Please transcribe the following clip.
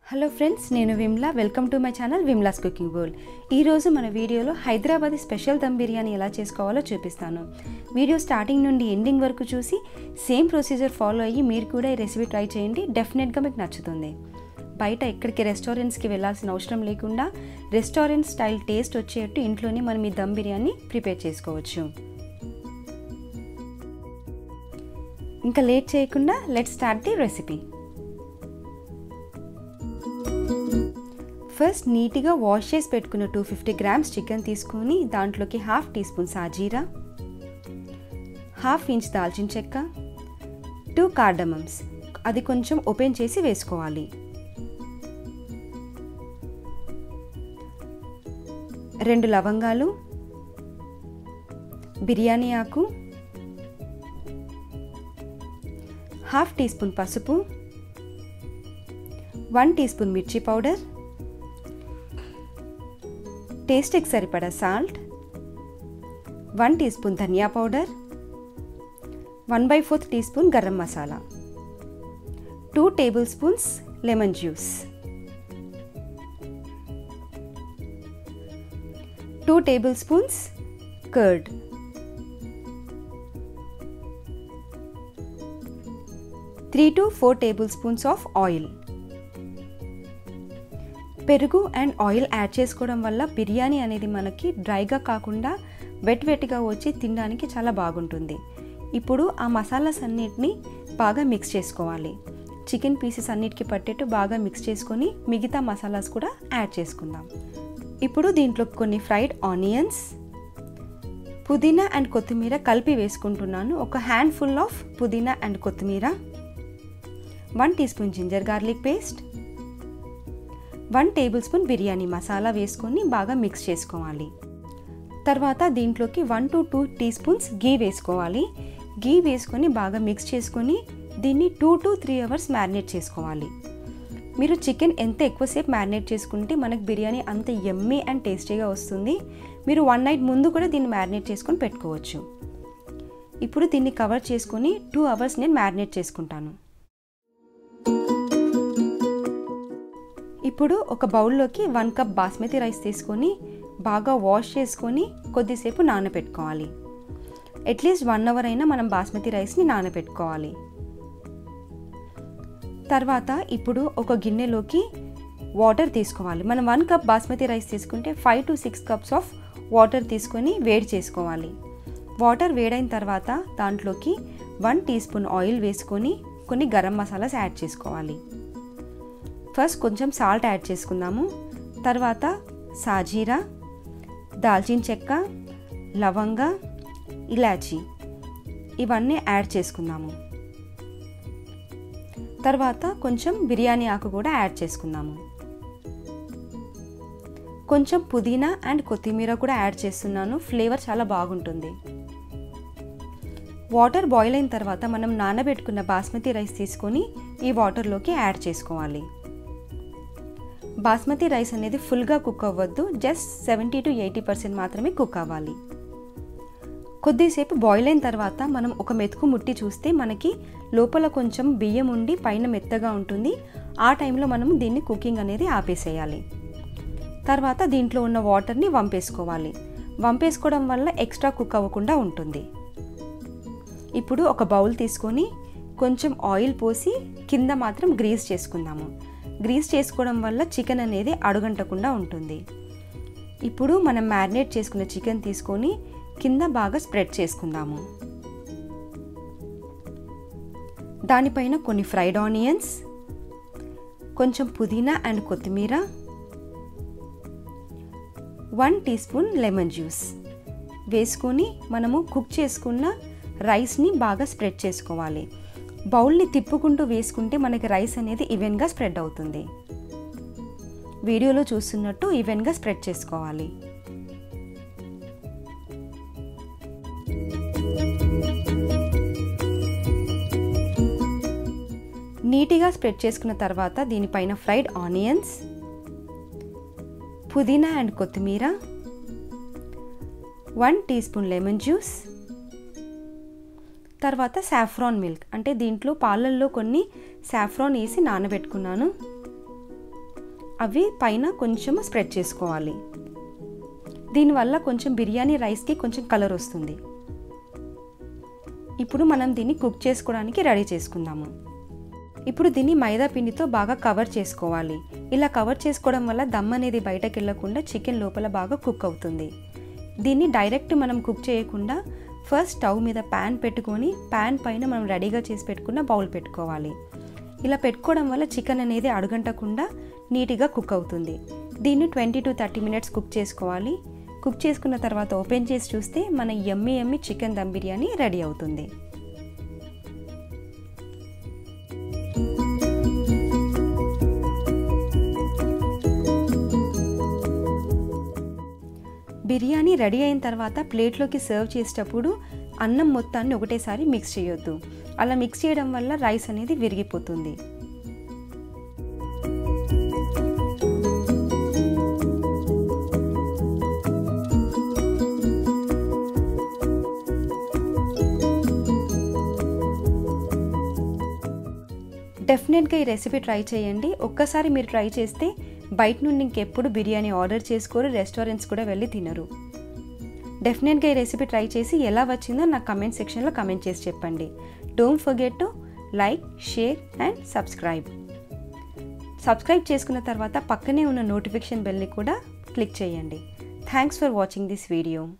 hello friends నేను Vimla welcome to my channel Vimla's cooking bowl ఈరోజు మన వీడియోలో హైదరాబాదీ స్పెషల్ దమ్ బిర్యానీ ఎలా చేసుకోవాలో చూపిస్తాను వీడియో స్టార్టింగ్ నుండి ఎండింగ్ వరకు చూసి సేమ్ ప్రొసీజర్ ఫాలో అయ్యి మీరు కూడా ఈ రెసిపీ ట్రై చేయండి డెఫినెట్గా మీకు నచ్చుతుంది బయట ఎక్కడికి రెస్టారెంట్స్కి వెళ్ళాల్సిన అవసరం లేకుండా రెస్టారెంట్ స్టైల్ టేస్ట్ వచ్చేట్టు ఇంట్లోనే మనం ఈ దమ్ బిర్యానీ ప్రిపేర్ చేసుకోవచ్చు ఇంకా లేట్ చేయకుండా let start the recipe first నీట్గా వాష్ చేసి పెట్టుకున్న టూ ఫిఫ్టీ గ్రామ్స్ చికెన్ తీసుకొని దాంట్లోకి హాఫ్ టీ స్పూన్ సాజీరా హాఫ్ ఇంచ్ దాల్చిన చెక్క టూ కార్డమమ్స్ అది కొంచెం ఓపెన్ చేసి వేసుకోవాలి రెండు లవంగాలు బిర్యానీ ఆకు హాఫ్ టీ స్పూన్ పసుపు వన్ టీ స్పూన్ మిర్చి పౌడర్ టేస్ట్కి సరిపడా సాల్ట్ వన్ టీ స్పూన్ ధనియా powder one by fourth teaspoon garam masala two tablespoons lemon juice two tablespoons curd three to four tablespoons of oil పెరుగు and oil add చేసుకోవడం వల్ల బిర్యానీ అనేది మనకి డ్రైగా కాకుండా వెట్ వెట్గా వచ్చి తినడానికి చాలా బాగుంటుంది ఇప్పుడు ఆ మసాలాస్ అన్నిటిని బాగా మిక్స్ చేసుకోవాలి చికెన్ పీసెస్ అన్నిటికీ పట్టేట్టు బాగా మిక్స్ చేసుకొని మిగతా మసాలాస్ కూడా యాడ్ చేసుకుందాం ఇప్పుడు దీంట్లో కొన్ని ఫ్రైడ్ ఆనియన్స్ పుదీనా అండ్ కొత్తిమీర కలిపి వేసుకుంటున్నాను ఒక హ్యాండ్ ఫుల్ ఆఫ్ పుదీనా అండ్ కొత్తిమీర one teaspoon ginger garlic paste one tablespoon biryani masala వేసుకొని బాగా మిక్స్ చేసుకోవాలి తర్వాత దీంట్లోకి one to two teaspoons ghee వేసుకోవాలి గీ వేసుకొని బాగా మిక్స్ చేసుకొని దీన్ని two to three hours marinate చేసుకోవాలి మీరు చికెన్ ఎంత ఎక్కువసేపు మ్యారినేట్ చేసుకుంటే మనకు బిర్యానీ అంత ఎమ్మీ అండ్ టేస్టీగా వస్తుంది మీరు వన్ నైట్ ముందు కూడా దీన్ని మ్యారినేట్ చేసుకొని పెట్టుకోవచ్చు ఇప్పుడు దీన్ని కవర్ చేసుకొని టూ అవర్స్ నేను మ్యారినేట్ చేసుకుంటాను ఇప్పుడు ఒక బౌల్లోకి వన్ కప్ బాస్మతి రైస్ తీసుకొని బాగా వాష్ చేసుకొని కొద్దిసేపు నానబెట్టుకోవాలి అట్లీస్ట్ వన్ అవర్ అయినా మనం బాస్మతి రైస్ని నానబెట్టుకోవాలి తర్వాత ఇప్పుడు ఒక గిన్నెలోకి వాటర్ తీసుకోవాలి మనం వన్ కప్ బాస్మతి రైస్ తీసుకుంటే five to six cups of water తీసుకొని వేడి చేసుకోవాలి వాటర్ వేడైన తర్వాత దాంట్లోకి వన్ టీ స్పూన్ ఆయిల్ వేసుకొని కొన్ని గరం మసాలాస్ యాడ్ చేసుకోవాలి ఫస్ట్ కొంచెం సాల్ట్ యాడ్ చేసుకుందాము తర్వాత సాజీరా దాల్చిన చెక్క లవంగ ఇలాచి ఇవన్నీ యాడ్ చేసుకుందాము తర్వాత కొంచెం బిర్యానీ ఆకు కూడా యాడ్ చేసుకుందాము కొంచెం పుదీనా అండ్ కొత్తిమీర కూడా యాడ్ చేస్తున్నాను ఫ్లేవర్ చాలా బాగుంటుంది వాటర్ బాయిల్ అయిన తర్వాత మనం నానబెట్టుకున్న బాస్మతి రైస్ తీసుకొని ఈ వాటర్లోకి యాడ్ చేసుకోవాలి బాస్మతి రైస్ అనేది ఫుల్గా కుక్ అవ్వద్దు just seventy to eighty percent మాత్రమే కుక్ అవ్వాలి కొద్దిసేపు బాయిల్ అయిన తర్వాత మనం ఒక మెతుకు ముట్టి చూస్తే మనకి లోపల కొంచెం బియ్యం ఉండి పైన మెత్తగా ఉంటుంది ఆ టైంలో మనం దీన్ని కుకింగ్ అనేది ఆపేసేయాలి తర్వాత దీంట్లో ఉన్న వాటర్ని వంపేసుకోవాలి వంపేసుకోవడం వల్ల ఎక్స్ట్రా కుక్ అవ్వకుండా ఉంటుంది ఇప్పుడు ఒక బౌల్ తీసుకొని కొంచెం ఆయిల్ పోసి కింద మాత్రం గ్రీస్ చేసుకుందాము గ్రీస్ చేసుకోవడం వల్ల చికెన్ అనేది అడుగంటకుండా ఉంటుంది ఇప్పుడు మనం మ్యారినేట్ చేసుకున్న చికెన్ తీసుకొని కింద బాగా స్ప్రెడ్ చేసుకుందాము దానిపైన కొన్ని ఫ్రైడ్ ఆనియన్స్ కొంచెం పుదీనా అండ్ కొత్తిమీర one teaspoon lemon juice వేసుకొని మనము కుక్ చేసుకున్న రైస్ని బాగా స్ప్రెడ్ చేసుకోవాలి బౌల్ని తిప్పుకుంటూ వేసుకుంటే మనకి రైస్ అనేది ఈవెన్గా స్ప్రెడ్ అవుతుంది వీడియోలో చూస్తున్నట్టు ఈవెన్గా స్ప్రెడ్ చేసుకోవాలి నీట్గా స్ప్రెడ్ చేసుకున్న తర్వాత దీనిపైన ఫ్రైడ్ ఆనియన్స్ పుదీనా అండ్ కొత్తిమీర one teaspoon lemon juice తర్వాత సాఫ్రాన్ మిల్క్ అంటే దీంట్లో పాలల్లో కొన్ని సాఫ్రాన్ వేసి నానబెట్టుకున్నాను అవి పైన కొంచెం స్ప్రెడ్ చేసుకోవాలి దీనివల్ల కొంచెం బిర్యానీ రైస్కి కొంచెం కలర్ వస్తుంది ఇప్పుడు మనం దీన్ని కుక్ చేసుకోవడానికి రెడీ చేసుకుందాము ఇప్పుడు దీన్ని మైదా పిండితో బాగా కవర్ చేసుకోవాలి ఇలా కవర్ చేసుకోవడం వల్ల దమ్ అనేది బయటకు వెళ్ళకుండా చికెన్ లోపల బాగా కుక్ అవుతుంది దీన్ని డైరెక్ట్ మనం కుక్ చేయకుండా ఫస్ట్ స్టవ్ మీద ప్యాన్ పెట్టుకొని ప్యాన్ పైన మనం రెడీగా చేసి పెట్టుకున్న బౌల్ పెట్టుకోవాలి ఇలా పెట్టుకోవడం వల్ల చికెన్ అనేది అడుగంటకుండా నీట్గా కుక్ అవుతుంది దీన్ని twenty to thirty minutes cook చేసుకోవాలి కుక్ చేసుకున్న తర్వాత ఓపెన్ చేసి చూస్తే మన yummy yummy chicken dum biryani ready అవుతుంది బిర్యానీ రెడీ అయిన తర్వాత ప్లేట్లోకి సర్వ్ చేసేటప్పుడు అన్నం మొత్తాన్ని ఒకటేసారి మిక్స్ చేయొద్దు అలా మిక్స్ చేయడం వల్ల రైస్ అనేది విరిగిపోతుంది డెఫినెట్గా ఈ రెసిపీ ట్రై చేయండి ఒక్కసారి మీరు ట్రై చేస్తే బయట నుండి ఇంకెప్పుడు బిర్యానీ ఆర్డర్ చేసుకోరు రెస్టారెంట్స్ కూడా వెళ్ళి తినరు డెఫినెట్గా ఈ రెసిపీ ట్రై చేసి ఎలా వచ్చిందో నాకు కమెంట్ సెక్షన్లో కమెంట్ చేసి చెప్పండి don't forget to like share and subscribe subscribe చేసుకున్న తర్వాత పక్కనే ఉన్న నోటిఫికేషన్ బెల్ని కూడా క్లిక్ చేయండి thanks for watching this video